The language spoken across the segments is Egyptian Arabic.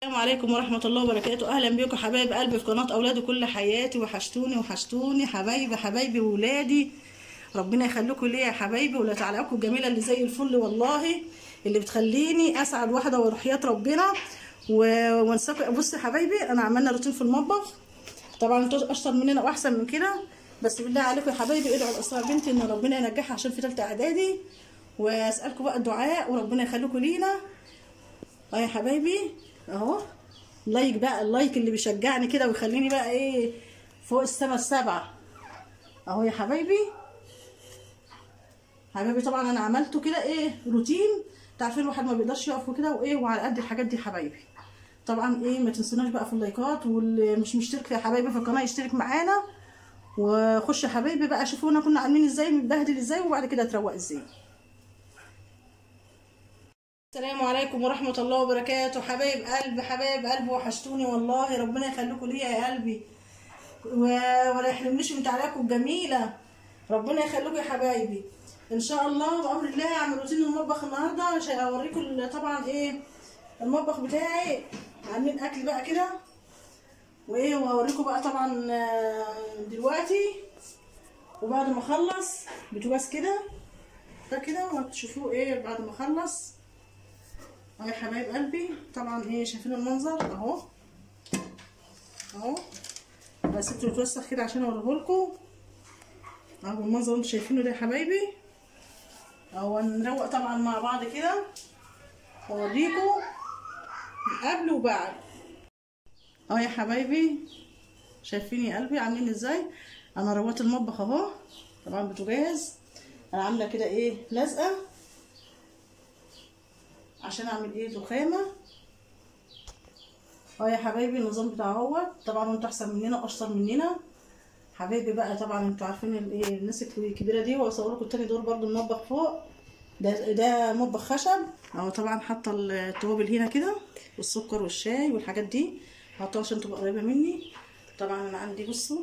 السلام عليكم ورحمة الله وبركاته أهلا بيكم حبايب قلبي في قناة أولادي كل حياتي وحشتوني وحشتوني حبايبي حبايبي وولادي ربنا يخليكم ليا يا حبايبي ولا تعلقكم الجميلة اللي زي الفل والله اللي بتخليني أسعد واحدة وروحياة ربنا و- وانساكم بصوا يا حبايبي أنا عملنا روتين في المطبخ طبعا انتوا أشطر مننا وأحسن من كده بس بالله عليكم يا حبايبي ادعوا لأسرار بنتي إن ربنا ينجحها عشان في تالتة إعدادي وأسألكم بقى الدعاء وربنا يخليكم لينا اه يا حبايبي اهو لايك بقى اللايك اللي بيشجعني كده ويخليني بقى ايه فوق السما السبعة اهو يا حبايبي حبايبي طبعا انا عملته كده ايه روتين تعرفين الواحد ما بيقدرش يقف وكده وايه وعلى قد الحاجات دي حبايبي طبعا ايه ما تنسوناش بقى في اللايكات واللي مش مشترك يا حبايبي في القناه يشترك معانا وخش يا حبايبي بقى شوفونا كنا عاملين ازاي متبهدل ازاي وبعد كده تروق ازاي السلام عليكم ورحمة الله وبركاته حبايب قلب حبايب قلب وحشتوني والله ربنا يخليكم ليا يا قلبي و... ولا يحرمنيش من تعليقكم الجميلة ربنا يخليكم يا حبايبي ان شاء الله بأمر الله هعمل روتين المطبخ النهارده عشان اوريكم ال- طبعا ايه المطبخ بتاعي عاملين اكل بقى كده وايه واوريكم بقى طبعا آه، دلوقتي وبعد ما اخلص بتواس كده ده كده وتشوفوه ايه بعد ما اخلص اهو يا حبايب قلبي طبعا ايه شايفين المنظر اهو اهو بس سبته يتوسخ كده عشان اوريهولكوا اهو المنظر اللي انتوا شايفينه ده يا حبايبي اهو نروق طبعا مع بعض كده اوريكوا قبل وبعد اهو يا حبايبي شايفين يا قلبي عاملين ازاي انا روقت المطبخ اهو طبعا بوتاجاز انا عامله كده ايه لازقه عشان اعمل ايه دخامه اه يا حبايبي النظام بتاع اهوت طبعا انتوا احسن مننا واشطر مننا حبايبي بقى طبعا انتوا عارفين الايه الناس الكبيره دي واصور لكم تاني دور برضو المطبخ فوق ده ده مطبخ خشب اهو طبعا حاطه التوابل هنا كده والسكر والشاي والحاجات دي حاطاها عشان تبقى قريبه مني طبعا انا عندي بصوا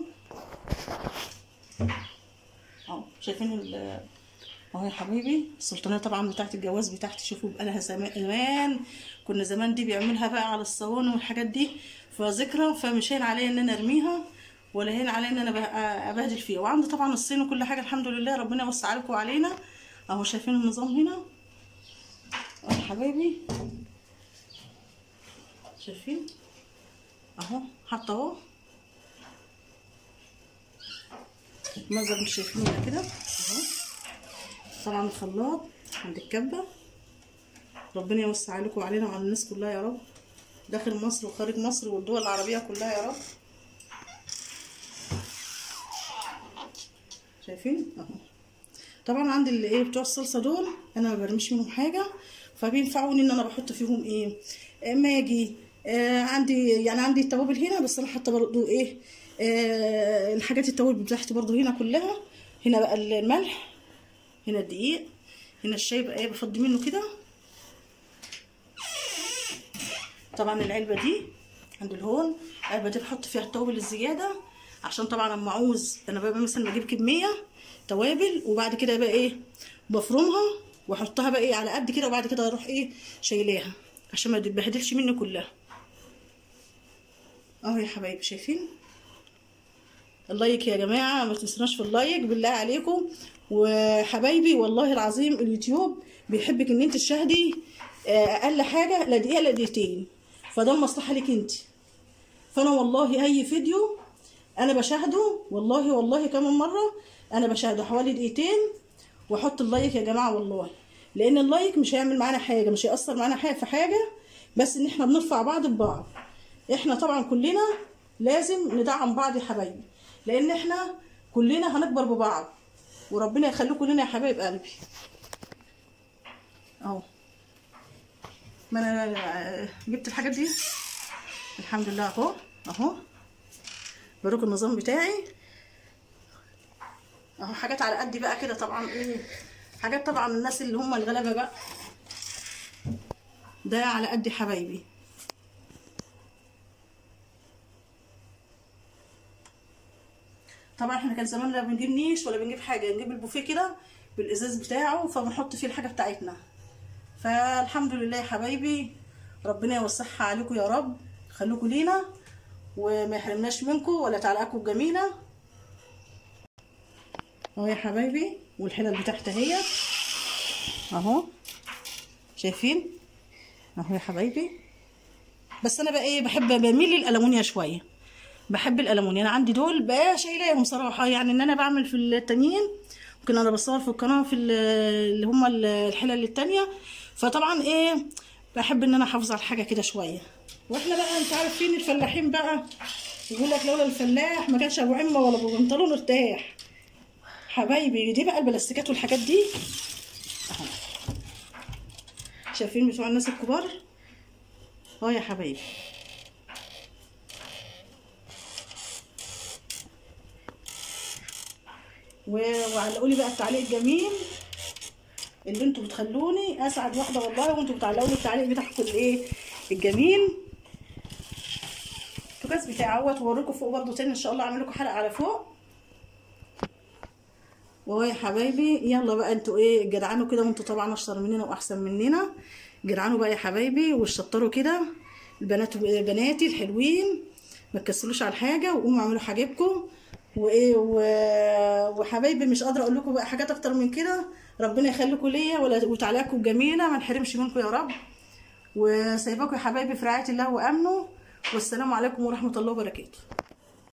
اهو شايفين ال اهو يا حبيبي السلطانيه طبعا بتاعت الجواز بتاعتي شوفوا بقالها زمان زمان كنا زمان دي بيعملها بقى على الصواني والحاجات دي فذكرى فمش هين عليا ان انا ارميها ولا هين عليا ان انا بقى ابهدل فيها وعندي طبعا الصين وكل حاجه الحمد لله ربنا يوسع عليكم وعلينا اهو شايفين النظام هنا اهو يا حبايبي شايفين اهو حاطه اهو المنظر مش شايفينه هنا كده اهو طبعا الخلاط عند الكبة ربنا يوسع عليكم وعلينا وعلى الناس كلها يا رب داخل مصر وخارج مصر والدول العربية كلها يا رب شايفين اهو طبعا عندي اللي ايه بتوع الصلصة دول انا ما برميش منهم حاجة فبينفعوني ان انا بحط فيهم ايه آه، ماجي آه عندي يعني عندي التوابل هنا بس انا حاطه برضو ايه آه الحاجات التوابل بتاعتي برضو هنا كلها هنا بقى الملح هنا الدقيق هنا الشاي بقى ايه بفضي منه كده طبعا العلبه دي عند الهون العلبه دي بحط فيها التوابل الزياده عشان طبعا لما اعوز انا بقى مثلا بجيب كميه توابل وبعد كده بقى ايه بفرمها واحطها بقى ايه على قد كده وبعد كده اروح ايه شايلاها عشان ما تتبهدلش مني كلها اهو يا حبايبي شايفين اللايك يا جماعه ما تنسوناش في اللايك بالله عليكم وحبايبي والله العظيم اليوتيوب بيحبك ان انت تشاهدي آه، اقل حاجه لا دقيقه لا دقيقتين فده المصلحه ليك انت فانا والله اي فيديو انا بشاهده والله والله كمان مره انا بشاهده حوالي دقيقتين واحط اللايك يا جماعه والله لان اللايك مش هيعمل معانا حاجه مش هيأثر معانا حاجه في حاجه بس ان احنا بنرفع بعض ببعض احنا طبعا كلنا لازم ندعم بعض يا حبايبي لان احنا كلنا هنكبر ببعض وربنا يخليكم لنا يا حبايب قلبي اهو ما انا جبت الحاجات دي الحمد لله اهو اهو بروك النظام بتاعي اهو حاجات على قدي بقى كده طبعا ايه حاجات طبعا الناس اللي هم الغلابه بقى ده على قدي حبايبي طبعا احنا كان زمان لا بنجيب نيش ولا بنجيب حاجه نجيب البوفيه كده بالازاز بتاعه فبنحط فيه الحاجه بتاعتنا فالحمد لله يا حبايبي ربنا يوسعها عليكم يا رب خليكم لينا وما يحرمناش منكم ولا تعلقكم جميله اهو يا حبايبي والحلل بتاعتها هي اهو شايفين اهو يا حبايبي بس انا بقى ايه بحب بميل للالومنيا شويه بحب الالومنيا انا عندي دول بقى شايلاهم صراحه يعني ان انا بعمل في التانيين ممكن انا بصور في القناه في ال- اللي هم ال- الحلل التانية فطبعا ايه بحب ان انا احافظ على الحاجه كده شويه واحنا بقى انت عارفين الفلاحين بقى يقول لك لولا الفلاح ما كانش ابو عمه ولا ابو بنطلون ارتاح حبايبي دي بقى البلاستيكات والحاجات دي اهو شايفين بتوع الناس الكبار اه يا حبايبي و- وعلقوا لي بقى التعليق الجميل اللي انتوا بتخلوني اسعد واحده والله وانتوا بتعلقوا لي التعليق بتاعكم الايه الجميل البوكاس بتاعي اهوت واوريكم فوق برضو تاني ان شاء الله اعمل لكم حلقه على فوق وهو يا حبايبي يلا بقى انتوا ايه جدعانوا كده وانتوا طبعا اشطر مننا واحسن مننا جدعانوا بقى يا حبايبي وشطروا كده البنات بناتي الحلوين ما تكسلوش على الحاجه وقوموا اعملوا حاجبكم وايه و- وحبايبي مش قادره اقول لكم بقى حاجات اكتر من كده ربنا يخليكم ليا ولا- وتعليقكم جميله ما نحرمش منكم يا رب وسايباكم يا حبايبي في رعايه الله وامنه والسلام عليكم ورحمه الله وبركاته